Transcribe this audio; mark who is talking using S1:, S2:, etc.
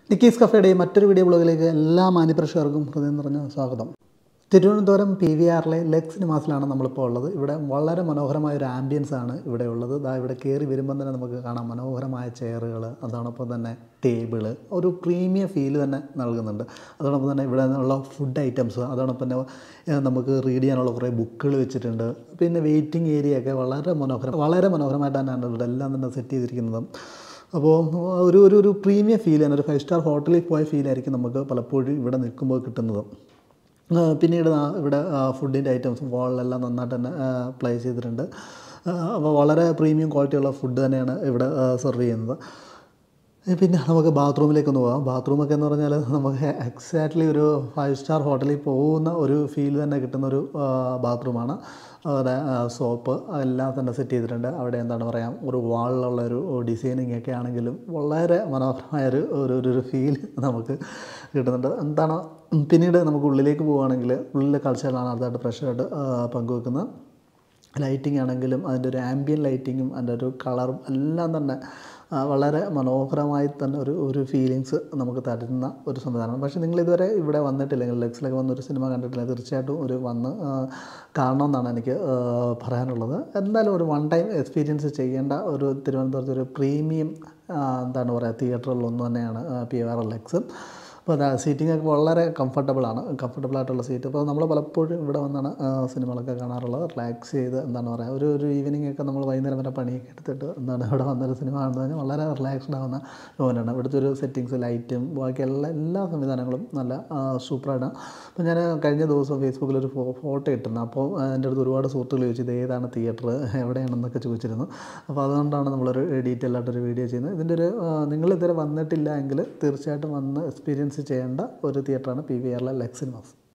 S1: Nikki's കഫേയുടെ മറ്റൊരു video ബ്ലോഗിലേക്ക് എല്ലാ മാന്യപ്രേക്ഷകർക്കും ഹൃദയം നിറഞ്ഞ സ്വാഗതം തിരുവനന്തപുരം പി വി ആറിലെ ലെഗ് സിനിമാസിലാണ് നമ്മളിപ്പോൾ ഉള്ളത് ഇവിടെ വളരെ മനോഹരമായ ഒരു ആംബിയൻസ് ആണ് ഇവിടെ ഉള്ളത് ദാ ഇവിടെ കയറി വരുമ്പം തന്നെ നമുക്ക് കാണാം മനോഹരമായ ചെയറുകൾ അതോടൊപ്പം തന്നെ ടേബിള് ഒരു പ്രീമിയം ഫീൽ തന്നെ നൽകുന്നുണ്ട് അതോടൊപ്പം തന്നെ ഇവിടെ ഉള്ള ഫുഡ് ഐറ്റംസ് അതോടൊപ്പം തന്നെ ഏഹ്, നമുക്ക് റീഡ് ചെയ്യാനുള്ള കുറേ ബുക്കുകൾ വെച്ചിട്ടുണ്ട് പിന്നെ വെയിറ്റിംഗ് ഏരിയ ഒക്കെ വളരെ മനോഹരം വളരെ മനോഹരമായിട്ട് തന്നെയാണ് ഇവിടെ എല്ലാം തന്നെ സെറ്റ് ചെയ്തിരിക്കുന്നത് അപ്പോൾ ഒരു ഒരു ഒരു പ്രീമിയം ഫീൽ ആണ് ഒരു ഫൈവ് സ്റ്റാർ ഹോട്ടലിൽ പോയ ഫീലായിരിക്കും നമുക്ക് പലപ്പോഴും ഇവിടെ നിൽക്കുമ്പോൾ കിട്ടുന്നത് ആ, പിന്നീട് ദാ ഇവിടെ ഫുഡിൻ്റെ ഐറ്റംസ് വാളിലെല്ലാം നന്നായിട്ട് തന്നെ പ്ലേസ് ചെയ്തിട്ടുണ്ട് ആ, അപ്പോൾ വളരെ പ്രീമിയം ക്വാളിറ്റിയുള്ള ഫുഡ് തന്നെയാണ് ഇവിടെ സെർവ് ചെയ്യുന്നത് ഏ, പിന്നെ നമുക്ക് ബാത്റൂമിലേക്ക് ഒന്ന് പോകാം ബാത്റൂമൊക്കെ എന്ന് പറഞ്ഞാൽ നമുക്ക് എക്സാക്ട്ലി ഒരു ഫൈവ് സ്റ്റാർ ഹോട്ടലിൽ പോകുന്ന ഒരു ഫീൽ തന്നെ കിട്ടുന്ന ഒരു ബാത്റൂമാണ് അവിടെ സോപ്പ് എല്ലാം തന്നെ സെറ്റ് ചെയ്തിട്ടുണ്ട് അവിടെ എന്താണ് പറയുക ഒരു വാളിലുള്ള ഒരു ഡിസൈനിങ് ഒക്കെ ആണെങ്കിലും വളരെ മനോഹരമായ ഒരു ഒരു ഒരു- ഒരു ഫീൽ നമുക്ക് കിട്ടുന്നുണ്ട് എന്താണ് പിന്നീട് നമുക്ക് ഉള്ളിലേക്ക് പോവുകയാണെങ്കിൽ ഉള്ളിലെ കാഴ്ചകളാണ് അടുത്തായിട്ട് ഫ്രഷായിട്ട് പങ്കുവെക്കുന്നത് ലൈറ്റിംഗ് ആണെങ്കിലും അതിൻ്റെ ഒരു ആംബിയൻ ലൈറ്റിങ്ങും അതിൻ്റെ ഒരു കളറും എല്ലാം തന്നെ ആ, വളരെ മനോഹരമായി തന്നെ ഒരു ഒരു ഫീലിങ്സ് നമുക്ക് തരുന്ന ഒരു സംവിധാനമാണ് പക്ഷേ നിങ്ങൾ ഇതുവരെ ഇവിടെ വന്നിട്ടില്ലെങ്കിൽ ലെക്സിലൊക്കെ വന്നൊരു സിനിമ കണ്ടിട്ടില്ല തീർച്ചയായിട്ടും ഒരു വന്ന് ആ, കാണണമെന്നാണ് എനിക്ക് ആ, പറയാനുള്ളത് എന്തായാലും ഒരു വൺ ടൈം എക്സ്പീരിയൻസ് ചെയ്യേണ്ട ഒരു തിരുവനന്തപുരത്ത് ഒരു പ്രീമിയം എന്താണ് പറയുക തിയേറ്ററുകളിലൊന്നു തന്നെയാണ് പി ആർ ലെക്സ് അപ്പോൾ അതാ സീറ്റിംഗ് ഒക്കെ വളരെ കംഫർട്ടബിൾ ആണ് കംഫർട്ടബിൾ ആയിട്ടുള്ള സീറ്റ് അപ്പോൾ നമ്മൾ പലപ്പോഴും ഇവിടെ വന്നാണ് ആ, സിനിമകളൊക്കെ കാണാറുള്ളത് റിലാക്സ് ചെയ്ത് എന്താണ് പറയുക ഒരു ഒരു ഈവനിങ് ഒക്കെ നമ്മൾ വൈകുന്നേരം വരെ പണിയൊക്കെ എടുത്തിട്ട് എന്താണ് ഇവിടെ വന്നൊരു സിനിമ കാണുന്നത് കഴിഞ്ഞാൽ വളരെ റിലാക്സ്ഡ് ആവുന്ന ജോനാണ് ഇവിടുത്തെ ഒരു സെറ്റിങ്സ് ലൈറ്റും ബാക്കി എല്ലാ എല്ലാ സംവിധാനങ്ങളും നല്ല സൂപ്പറാണ് അപ്പോൾ ഞാൻ കഴിഞ്ഞ ദിവസം ഫേസ്ബുക്കിൽ ഒരു ഫോട്ടോ ഇട്ടിരുന്നു അപ്പോൾ എൻ്റെ അടുത്ത് ഒരുപാട് സുഹൃത്തുക്കൾ ചോദിച്ചു ഇത് ഏതാണ് തിയേറ്റർ എവിടെയാണെന്നൊക്കെ ചോദിച്ചിരുന്നു അപ്പോൾ അതുകൊണ്ടാണ് നമ്മളൊരു ഡീറ്റെയിൽ ആയിട്ടൊരു വീഡിയോ ചെയ്യുന്നത് ഇതിൻ്റെ ഒരു നിങ്ങൾ ഇതുവരെ വന്നിട്ടില്ല എങ്കിൽ തീർച്ചയായിട്ടും വന്ന് എക്സ്പീരിയൻസ് ചെയ്യേണ്ട ഒരു തിയേറ്ററാണ് പി വി ആറിലെ ലെക്സിനിമാസ്